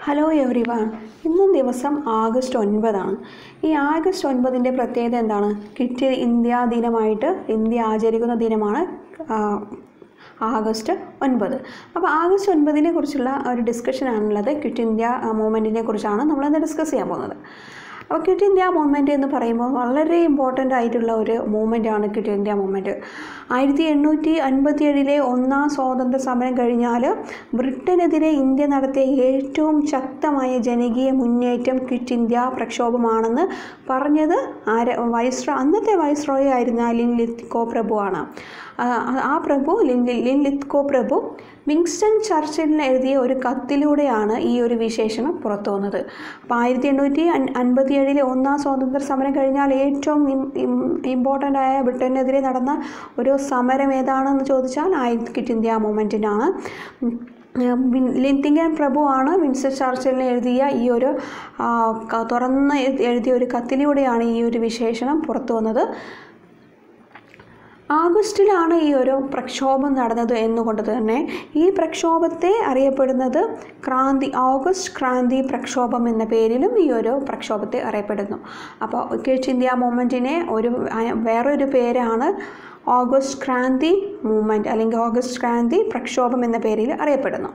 hello every one ഇന്ന് ദിവസം August ഒൻപതാണ് ഈ ആഗസ്റ്റ് ഒൻപതിൻ്റെ പ്രത്യേകത എന്താണ് കിറ്റ് ഇന്ത്യ ദിനമായിട്ട് ഇന്ത്യ ആചരിക്കുന്ന ദിനമാണ് ആ, ആഗസ്റ്റ് ഒൻപത് അപ്പോൾ ആഗസ്റ്റ് ഒൻപതിനെ കുറിച്ചുള്ള ഒരു ഡിസ്കഷനാണുള്ളത് ക്വിറ്റ് ഇന്ത്യ മൂവ്മെൻറ്റിനെ കുറിച്ചാണ് നമ്മളിന്ന് ഡിസ്കസ് ചെയ്യാൻ പോകുന്നത് അപ്പോൾ ക്വിറ്റ് ഇന്ത്യ മൂവ്മെൻറ്റ് എന്ന് പറയുമ്പോൾ വളരെ ഇമ്പോർട്ടൻ്റ് ആയിട്ടുള്ള ഒരു മൂവ്മെൻറ്റാണ് ക്വിറ്റ് ഇന്ത്യ മൂവ്മെൻറ്റ് ആയിരത്തി എണ്ണൂറ്റി അൻപത്തി ഏഴിലെ ഒന്നാം സ്വാതന്ത്ര്യ സമരം കഴിഞ്ഞാൽ ബ്രിട്ടനെതിരെ ഇന്ത്യ നടത്തിയ ഏറ്റവും ശക്തമായ ജനകീയ മുന്നേറ്റം ക്വിറ്റ് ഇന്ത്യ പ്രക്ഷോഭമാണെന്ന് പറഞ്ഞത് ആര വൈസ്രോ അന്നത്തെ വൈസ്രോയി ആയിരുന്ന ലിൻ ലിത്കോ പ്രഭുവാണ് ആ, ആ പ്രഭു ലിൻ ലിൻ ലിത്കോ പ്രഭു വിങ്സ്റ്റൺ ചർച്ചിലിന് എഴുതിയ ഒരു കത്തിലൂടെയാണ് ഈ ഒരു വിശേഷണം പുറത്തു വന്നത് അപ്പോൾ ആയിരത്തി എണ്ണൂറ്റി അൻപത്തി ഏഴിലെ ഒന്നാം സ്വാതന്ത്ര്യ സമരം കഴിഞ്ഞാൽ ഏറ്റവും ഇമ്പോർട്ടൻ്റ് ആയ ബ്രിട്ടനെതിരെ നടന്ന ഒരു സമരം ഏതാണെന്ന് ചോദിച്ചാൽ ആയിരത്തി ക്വിറ്റ് ഇന്ത്യ മൂവ്മെൻറ്റിനാണ് ലിന്തിങ്കൻ പ്രഭുവാണ് വിൻസ്റ്റൺ ചർച്ചിലിന് എഴുതിയ ഈ ഒരു ആ, ക- തുറന്ന് എഴുതിയ ഒരു കത്തിലൂടെയാണ് ഈ ഒരു വിശേഷണം പുറത്തു വന്നത് ആഗസ്റ്റിലാണ് ഈ ഒരു പ്രക്ഷോഭം നടന്നത് എന്നുകൊണ്ട് തന്നെ ഈ പ്രക്ഷോഭത്തെ അറിയപ്പെടുന്നത് ക്രാന്തി ഓഗസ്റ്റ് ക്രാന്തി പ്രക്ഷോഭം എന്ന പേരിലും ഈ ഒരു പ്രക്ഷോഭത്തെ അറിയപ്പെടുന്നു അപ്പോൾ ക്വിറ്റ് ഇന്ത്യ മൂവ്മെൻറ്റിനെ ഒരു അ- വേറൊരു പേരാണ് ഓഗസ്റ്റ് ക്രാന്തി മൂവ്മെൻറ്റ് അല്ലെങ്കിൽ ഓഗസ്റ്റ് ക്രാന്തി പ്രക്ഷോഭം എന്ന പേരിൽ അറിയപ്പെടുന്നു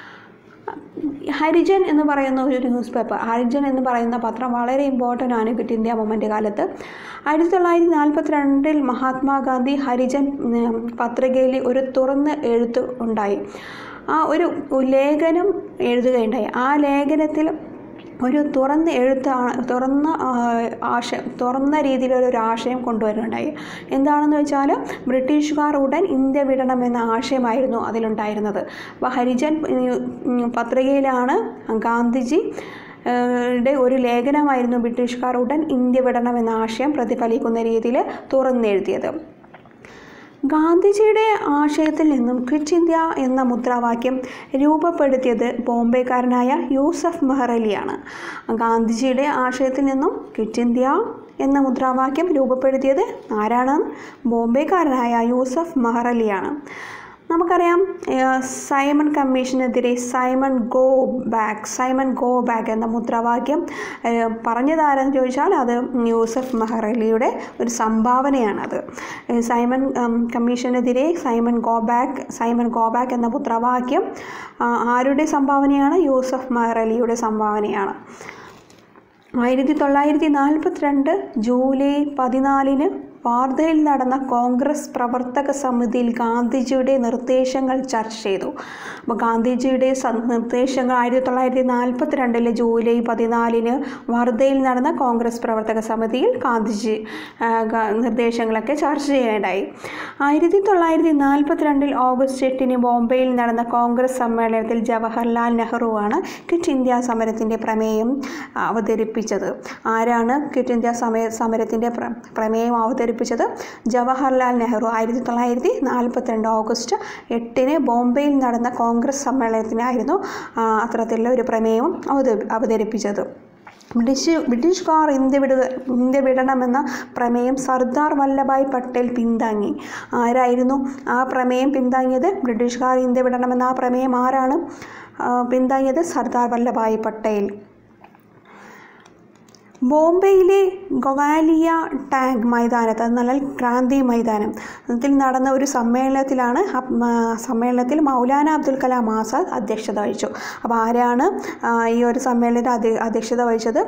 ഹരിജൻ എന്ന് പറയുന്ന ഒരു ന്യൂസ് പേപ്പർ ഹരിജൻ എന്ന് പറയുന്ന പത്രം വളരെ ഇമ്പോർട്ടൻ്റ് ആണ് ക്വിറ്റ് ഇന്ത്യ മൂവ്മെൻറ്റ് കാലത്ത് ആയിരത്തി തൊള്ളായിരത്തി നാൽപ്പത്തി രണ്ടിൽ മഹാത്മാഗാന്ധി ഹരിജൻ ഉം, പത്രികയിൽ ഒരു തുറന്ന് എഴുത്ത് ഉണ്ടായി ആ ഒരു ലേഖനം എഴുതുകയുണ്ടായി ആ ലേഖനത്തിൽ ഒരു തുറന്ന എഴുത്താണ് തുറന്ന ആ, ആശയം തുറന്ന രീതിയിലുള്ള ഒരു ആശയം കൊണ്ടുവരുന്നുണ്ടായി എന്താണെന്ന് വെച്ചാൽ ബ്രിട്ടീഷുകാർ ഉടൻ ഇന്ത്യ വിടണമെന്ന ആശയമായിരുന്നു അതിലുണ്ടായിരുന്നത് അപ്പോൾ ഹരിജൻ ഉം, പത്രികയിലാണ് ഗാന്ധിജി ഏഹ്, യുടെ ഒരു ലേഖനമായിരുന്നു ബ്രിട്ടീഷുകാർ ഉടൻ ഇന്ത്യ വിടണമെന്ന ആശയം പ്രതിഫലിക്കുന്ന രീതിയിൽ തുറന്നെഴുതിയത് ഗാന്ധിജിയുടെ ആശയത്തിൽ നിന്നും ക്വിറ്റ് ഇന്ത്യ എന്ന മുദ്രാവാക്യം രൂപപ്പെടുത്തിയത് ബോംബെക്കാരനായ യൂസഫ് മെഹ്റലിയാണ് ഗാന്ധിജിയുടെ ആശയത്തിൽ നിന്നും ക്വിറ്റ് ഇന്ത്യ എന്ന മുദ്രാവാക്യം രൂപപ്പെടുത്തിയത് ആരാണ് ബോംബെക്കാരനായ യൂസഫ് മെഹ്റലിയാണ് നമുക്കറിയാം ഏഹ്, സൈമൺ കമ്മീഷനെതിരെ Simon go back Simon go back എന്ന മുദ്രാവാക്യം ഏഹ്, പറഞ്ഞതാരെന്ന് ചോദിച്ചാൽ അത് യൂസഫ് മെഹ്റലിയുടെ ഒരു സംഭാവനയാണത് ഏഹ്, സൈമൺ ഉം, കമ്മീഷനെതിരെ Simon go back Simon go back എന്ന മുദ്രാവാക്യം ആ, ആരുടെ സംഭാവനയാണ് യൂസഫ് മെഹ്റലിയുടെ സംഭാവനയാണ് ആയിരത്തി തൊള്ളായിരത്തി നാൽപ്പത്തിരണ്ട് ജൂലൈ പതിനാലിന് വാർധയിൽ നടന്ന കോൺഗ്രസ് പ്രവർത്തക സമിതിയിൽ ഗാന്ധിജിയുടെ നിർദ്ദേശങ്ങൾ ചർച്ച ചെയ്തു അപ്പോൾ ഗാന്ധിജിയുടെ സ- നിർദ്ദേശങ്ങൾ ആയിരത്തി തൊള്ളായിരത്തി നാൽപ്പത്തിരണ്ടിലെ ജൂലൈ പതിനാലിന് വാർധയിൽ നടന്ന കോൺഗ്രസ് പ്രവർത്തക സമിതിയിൽ ഗാന്ധിജി ആ, ഗ- നിർദ്ദേശങ്ങളൊക്കെ ചർച്ച ചെയ്യേണ്ടായി ആയിരത്തി തൊള്ളായിരത്തി നാൽപ്പത്തിരണ്ടിൽ ഓഗസ്റ്റ് എട്ടിന് ബോംബെയിൽ നടന്ന കോൺഗ്രസ് സമ്മേളനത്തിൽ ജവഹർലാൽ നെഹ്റുവാണ് ക്വിറ്റ് ഇന്ത്യ സമരത്തിൻ്റെ പ്രമേയം അവതരിപ്പിച്ചത് ആരാണ് ക്വിറ്റ് ഇന്ത്യ സമയ സമരത്തിൻ്റെ പ്ര പ്രമേയം അവതരിപ്പിച്ചത് ജവഹർലാൽ നെഹ്റു ആയിരത്തി തൊള്ളായിരത്തി നാൽപ്പത്തിരണ്ട് ഓഗസ്റ്റ് എട്ടിന് ബോംബെയിൽ നടന്ന കോൺഗ്രസ് സമ്മേളനത്തിനായിരുന്നു ആ, അത്തരത്തിലുള്ള ഒരു പ്രമേയം അവത അവതരിപ്പിച്ചത് ബ്രിട്ടീഷ് ബ്രിട്ടീഷുകാർ ഇന്ത്യ വിടുക ഇന്ത്യ വിടണമെന്ന പ്രമേയം സർദാർ വല്ലഭായ് പട്ടേൽ പിന്താങ്ങി ആരായിരുന്നു ആ പ്രമേയം പിന്താങ്ങിയത് ബ്രിട്ടീഷുകാർ ഇന്ത്യ വിടണമെന്ന ആ പ്രമേയം ആരാണ് ആ, പിന്താങ്ങിയത് സർദാർ വല്ലഭായ് പട്ടേൽ ബോംബെയിലെ ഗൊവാലിയ ടാങ്ക് മൈതാനത്ത് അത് നല്ല ക്രാന്തി മൈതാനം അതിൽ നടന്ന ഒരു സമ്മേളനത്തിലാണ് ഹ- മ- സമ്മേളനത്തിൽ മൗലാന അബ്ദുൽ കലാം ആസാദ് അധ്യക്ഷത വഹിച്ചു അപ്പോൾ ആരാണ് ആ, ഈ ഒരു സമ്മേളനത്തിൽ അധ്യ- അധ്യക്ഷത വഹിച്ചത്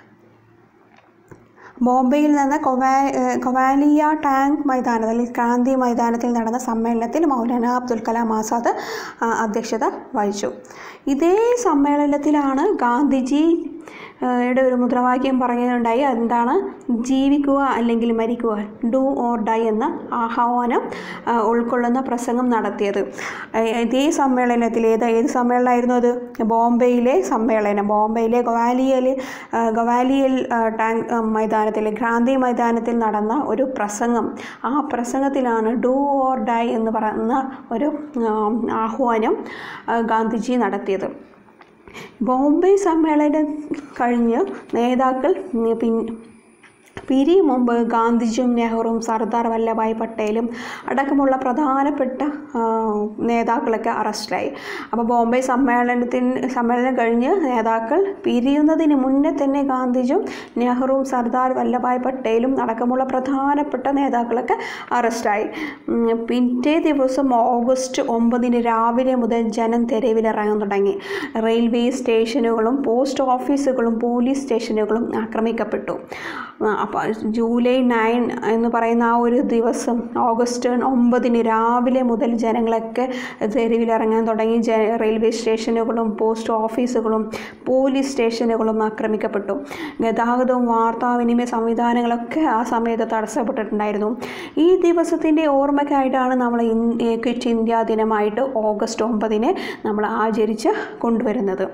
ബോംബെയിൽ നിന്ന് കൊവാ ഏഹ് കൊവാലിയ ടാങ്ക് മൈതാനത്ത് അല്ലെങ്കിൽ ക്രാന്തി മൈതാനത്തിൽ നടന്ന സമ്മേളനത്തിൽ മൗലാന അബ്ദുൽ കലാം ആസാദ് ആ, അധ്യക്ഷത വഹിച്ചു ഇതേ സമ്മേളനത്തിലാണ് ഗാന്ധിജി ഏഹ് യുടെ ഒരു മുദ്രാവാക്യം പറയുന്നുണ്ടായി എന്താണ് ജീവിക്കുക അല്ലെങ്കിൽ മരിക്കുക ഡു ഓർ ഡൈ എന്ന ആഹ്വാനം ആ, ഉൾക്കൊള്ളുന്ന പ്രസംഗം നടത്തിയത് ഏഹ് ഇതേ സമ്മേളനത്തിൽ ഏത് ഏത് സമ്മേളനമായിരുന്നു അത് ബോംബെയിലെ സമ്മേളനം ബോംബെയിലെ ഗവാലിയയിൽ ഗവാലിയൽ ആ, ടാങ്ക് ആ, മൈതാനത്തിൽ ക്രാന്തി മൈതാനത്തിൽ നടന്ന ഒരു പ്രസംഗം ആ പ്രസംഗത്തിലാണ് ഡു ഓർ ഡൈ എന്ന് പറയുന്ന ഒരു ആ, ആഹ്വാനം ആ, ഗാന്ധിജി നടത്തിയത് ബോംബെ സമ്മേളനം കഴിഞ്ഞ് നേതാക്കൾ പിൻ പിരിയും മുമ്പ് ഗാന്ധിജിയും നെഹ്റുവും സർദാർ വല്ലഭായ് പട്ടേലും അടക്കമുള്ള പ്രധാനപ്പെട്ട ആ, നേതാക്കളൊക്കെ അറസ്റ്റിലായി അപ്പോൾ ബോംബെ സമ്മേളനത്തിന് സമ്മേളനം കഴിഞ്ഞ് നേതാക്കൾ പിരിയുന്നതിന് മുന്നേ തന്നെ ഗാന്ധിജിയും നെഹ്റുവും സർദാർ വല്ലഭായ് പട്ടേലും അടക്കമുള്ള പ്രധാനപ്പെട്ട നേതാക്കളൊക്കെ അറസ്റ്റായി ഉം, പിറ്റേ ദിവസം ഓഗസ്റ്റ് ഒമ്പതിന് രാവിലെ മുതൽ ജനം തെരുവിലിറങ്ങാൻ തുടങ്ങി റെയിൽവേ സ്റ്റേഷനുകളും പോസ്റ്റ് ഓഫീസുകളും പോലീസ് സ്റ്റേഷനുകളും ആക്രമിക്കപ്പെട്ടു അപ്പോൾ ജൂലൈ നയൻ എന്ന് പറയുന്ന ആ ഒരു ദിവസം ഓഗസ്റ്റ് ഒമ്പതിന് രാവിലെ മുതൽ ജനങ്ങളൊക്കെ തെരുവിലിറങ്ങാൻ തുടങ്ങി ജ റെയിൽവേ സ്റ്റേഷനുകളും പോസ്റ്റ് ഓഫീസുകളും പോലീസ് സ്റ്റേഷനുകളും ആക്രമിക്കപ്പെട്ടു ഗതാഗതവും വാർത്താവിനിമയ സംവിധാനങ്ങളൊക്കെ ആ സമയത്ത് തടസ്സപ്പെട്ടിട്ടുണ്ടായിരുന്നു ഈ ദിവസത്തിൻ്റെ ഓർമ്മയ്ക്കായിട്ടാണ് നമ്മൾ ഇൻ ക്വിറ്റ് ഇന്ത്യ ദിനമായിട്ട് ഓഗസ്റ്റ് ഒമ്പതിന് നമ്മൾ ആചരിച്ച് കൊണ്ടുവരുന്നത്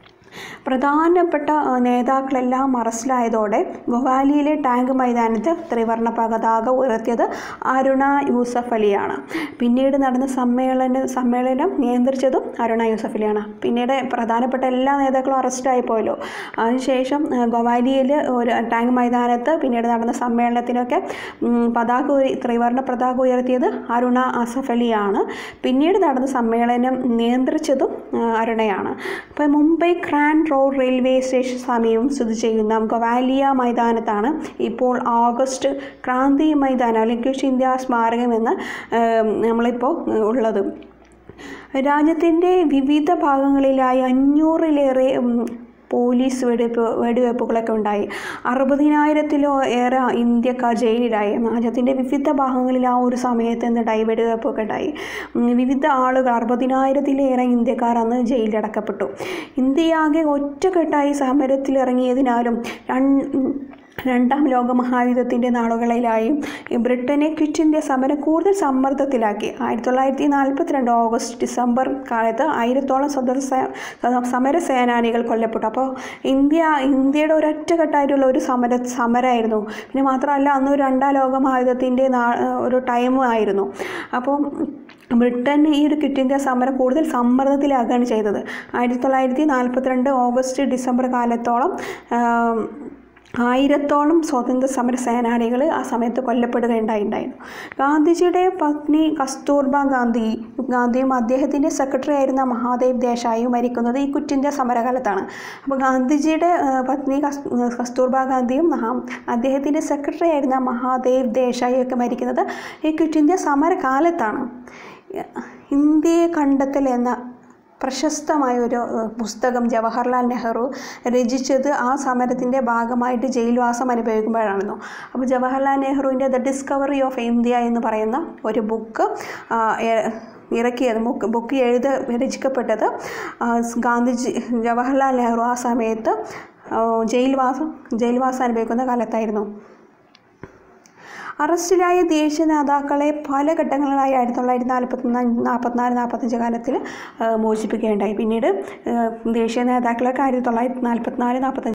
പ്രധാനപ്പെട്ട ആ, നേതാക്കളെല്ലാം അറസ്റ്റിലായതോടെ ഗുവാലിയിലെ ടാങ്ക് മൈതാനത്ത് ത്രിവർണ്ണ പതാക ഉയർത്തിയത് അരുണ യൂസഫ് അലിയാണ് പിന്നീട് നടന്ന സമ്മേളന സമ്മേളനം നിയന്ത്രിച്ചതും അരുണ യൂസഫ് അലിയാണ് പിന്നീട് പ്രധാനപ്പെട്ട എല്ലാ നേതാക്കളും അറസ്റ്റായി പോയല്ലോ അതിനുശേഷം ആ, ഗുവാലിയിൽ ഒരു ടാങ്ക് മൈതാനത്ത് പിന്നീട് നടന്ന സമ്മേളനത്തിനൊക്കെ ഉം, പതാക ഉയ- ത്രിവർണ്ണ പതാക ഉയർത്തിയത് അരുണ അസഫ് അലിയാണ് പിന്നീട് നടന്ന സമ്മേളനം നിയന്ത്രിച്ചതും ആ, അരുണയാണ് അപ്പോൾ Mumbai Grant Road railway station സമീപം സ്ഥിതി ചെയ്യുന്ന ഗവാലിയ മൈതാനത്താണ് ഇപ്പോൾ ഓഗസ്റ്റ് ക്രാന്തി മൈതാനം അല്ലെങ്കിൽ ക്വിറ്റ് ഇന്ത്യ സ്മാരകം എന്ന് ഏം, നമ്മളിപ്പോൾ ഉള്ളത് രാജ്യത്തിൻ്റെ വിവിധ ഭാഗങ്ങളിലായി അഞ്ഞൂറിലേറെ ഉം, പോലീസ് വെടിവെപ്പ് വെടിവെപ്പുകളൊക്കെ ഉണ്ടായി അറുപതിനായിരത്തിലോ ഏറെ ഇന്ത്യക്കാർ ജയിലിലായി രാജ്യത്തിൻ്റെ വിവിധ ഭാഗങ്ങളിൽ ആ ഒരു സമയത്ത് ഉണ്ടായി വെടിവെപ്പൊക്കെ ഉണ്ടായി ഉം, വിവിധ ആളുകൾ അറുപതിനായിരത്തിലേറെ ഇന്ത്യക്കാർ അന്ന് ജയിലിലടക്കപ്പെട്ടു ഇന്ത്യയാകെ ഒറ്റക്കെട്ടായി സമരത്തിലിറങ്ങിയതിനാലും രണ്ട് രണ്ടാം ലോക മഹായുദ്ധത്തിൻ്റെ നാളുകളിലായും ഈ ബ്രിട്ടനെ ക്വിറ്റ് ഇന്ത്യ സമരം കൂടുതൽ സമ്മർദ്ദത്തിലാക്കി ആയിരത്തി തൊള്ളായിരത്തി നാൽപ്പത്തിരണ്ട് ഓഗസ്റ്റ് ഡിസംബർ കാലത്ത് ആയിരത്തോളം സ്വതന്ത്ര സേ- സമര സേനാനികൾ കൊല്ലപ്പെട്ടു അപ്പോൾ ഇന്ത്യ ഇന്ത്യയുടെ ഒരൊറ്റക്കെട്ടായിട്ടുള്ള ഒരു സമര സമരമായിരുന്നു പിന്നെ മാത്രമല്ല അന്ന് ഒരു രണ്ടാം ലോക മഹായുദ്ധത്തിൻ്റെ നാ ഒരു ടൈം ആയിരുന്നു അപ്പോൾ ബ്രിട്ടൻ ഈ ഒരു ക്വിറ്റ് ഇന്ത്യ സമരം കൂടുതൽ സമ്മർദ്ദത്തിലാക്കുകയാണ് ചെയ്തത് ആയിരത്തി തൊള്ളായിരത്തി നാൽപ്പത്തിരണ്ട് ഓഗസ്റ്റ് ഡിസംബർ കാലത്തോളം ആം, ആയിരത്തോളം സ്വാതന്ത്ര്യ സമര സേനാനികൾ ആ സമയത്ത് കൊല്ലപ്പെടുകയുണ്ടായിട്ടുണ്ടായിരുന്നു ഗാന്ധിജിയുടെ പത്നി കസ്തൂർബ ഗാന്ധി ഗാന്ധിയും അദ്ദേഹത്തിൻ്റെ സെക്രട്ടറി ആയിരുന്ന മഹാദേവ് ദേശായിയും മരിക്കുന്നത് ഈ ക്വിറ്റ് ഇന്ത്യ സമരകാലത്താണ് അപ്പോൾ ഗാന്ധിജിയുടെ ആ, പത്നി കസ് കസ്തൂർബ ഗാന്ധിയും മഹാ അദ്ദേഹത്തിൻ്റെ സെക്രട്ടറി ആയിരുന്ന മഹാദേവ് ദേശായി ഒക്കെ മരിക്കുന്നത് ഈ ക്വിറ്റ് ഇന്ത്യ സമരകാലത്താണ് ഇന്ത്യയെ കണ്ടെത്തൽ എന്ന പ്രശസ്തമായ ഒരു ഏഹ്, പുസ്തകം ജവഹർലാൽ നെഹ്റു രചിച്ചത് ആ സമരത്തിൻ്റെ ഭാഗമായിട്ട് ജയിൽവാസം അനുഭവിക്കുമ്പോഴാണെന്നോ അപ്പോൾ ജവഹർലാൽ നെഹ്റുവിൻ്റെ ദ ഡിസ്കവറി ഓഫ് ഇന്ത്യ എന്ന് പറയുന്ന ഒരു ബുക്ക് ഇറക്കിയത് ബുക്ക് ബുക്ക് എഴുത രചിക്കപ്പെട്ടത് ആ, ഗാന്ധിജി ജവഹർലാൽ നെഹ്റു ആ സമയത്ത് ആ, ജയിൽവാസം ജയിൽവാസം അനുഭവിക്കുന്ന കാലത്തായിരുന്നു അറസ്റ്റിലായ ദേശീയ നേതാക്കളെ പല ഘട്ടങ്ങളിലായി ആയിരത്തി തൊള്ളായിരത്തി നാൽപ്പത്തി നാൽപ്പത്തിനാല് നാൽപ്പത്തഞ്ച് കാലത്തിൽ മോചിപ്പിക്കുകയുണ്ടായി പിന്നീട് ഏഹ്, ദേശീയ നേതാക്കളൊക്കെ ആയിരത്തി തൊള്ളായിരത്തി നാൽപ്പത്തിനാല് നാൽപ്പത്തഞ്ച്